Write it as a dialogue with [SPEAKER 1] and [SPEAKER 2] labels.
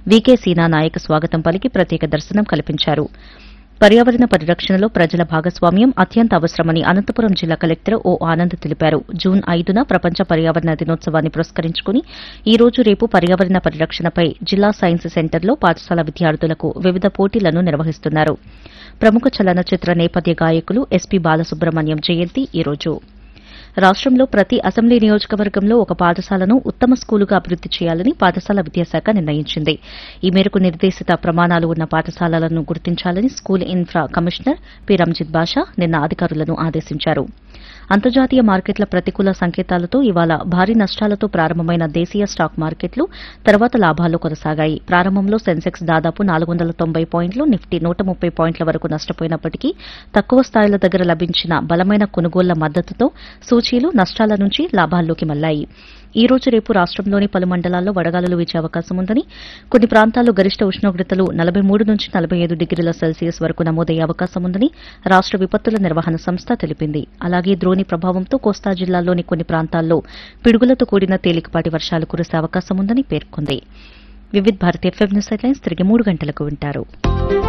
[SPEAKER 1] వీకే సీనా నాయక్ స్వాగతం పలికి ప్రత్యేక దర్శనం కల్పించారు పర్యావరణ పరిరక్షణలో ప్రజల భాగస్వామ్యం అత్యంత అవసరమని అనంతపురం జిల్లా కలెక్టర్ ఓ ఆనంద్ తెలిపారు జూన్ ఐదున ప్రపంచ పర్యావరణ దినోత్సవాన్ని పురస్కరించుకుని ఈ రోజు రేపు పర్యావరణ పరిరక్షణపై జిల్లా సైన్స్ సెంటర్లో పాఠశాల విద్యార్థులకు వివిధ పోటీలను నిర్వహిస్తున్నారు ప్రముఖ చలనచిత్ర నేపథ్య గాయకులు ఎస్పీ బాలసుబ్రహ్మణ్యం జయంతి ఈ రోజు రాష్టంలో ప్రతి అసెంబ్లీ నియోజకవర్గంలో ఒక పాఠశాలను ఉత్తమ స్కూలుగా అభివృద్ది చేయాలని పాఠశాల విద్యాశాఖ నిర్ణయించింది ఈ మేరకు నిర్దేశిత ప్రమాణాలు ఉన్న పాఠశాలలను గుర్తించాలని school infra commissioner P Ranjith Basha నిన్న అధికారులను ఆదేశించారు అంతర్జాతీయ మార్కెట్ల ప్రతికూల సంకేతాలతో ఇవాళ భారీ నష్టాలతో ప్రారంభమైన దేశీయ స్టాక్ మార్కెట్లు తర్వాత లాభాల్లో కొనసాగాయి ప్రారంభంలో సెన్సెక్స్ దాదాపు నాలుగు వందల తొంభై పాయింట్లు నిఫ్టీ నూట ముప్పై పాయింట్ల వరకు నష్టపోయినప్పటికీ తక్కువ స్థాయిల దగ్గర లభించిన బలమైన కొనుగోళ్ల మద్దతుతో సూచీలు నష్టాల నుంచి లాభాల్లోకి మళ్లాయి ఈ రోజు రేపు రాష్టంలోని పలు మండలాల్లో వడగాలులు వీచే అవకాశం ఉందని కొన్ని ప్రాంతాల్లో గరిష్ట ఉష్ణోగ్రతలు నలభై మూడు నుంచి నలభై ఐదు డిగ్రీల సెల్సియస్ వరకు నమోదయ్యే అవకాశం ఉందని రాష్ట విపత్తుల నిర్వహణ సంస్థ తెలిపింది అలాగే ద్రోణి ప్రభావంతో కోస్తా జిల్లాల్లోని కొన్ని ప్రాంతాల్లో పిడుగులతో కూడిన తేలికపాటి వర్షాలు కురిసే అవకాశం ఉందని పేర్కొంది Vividh Bharati FM news headlines తిరిగి మూడు గంటలకు వింటారు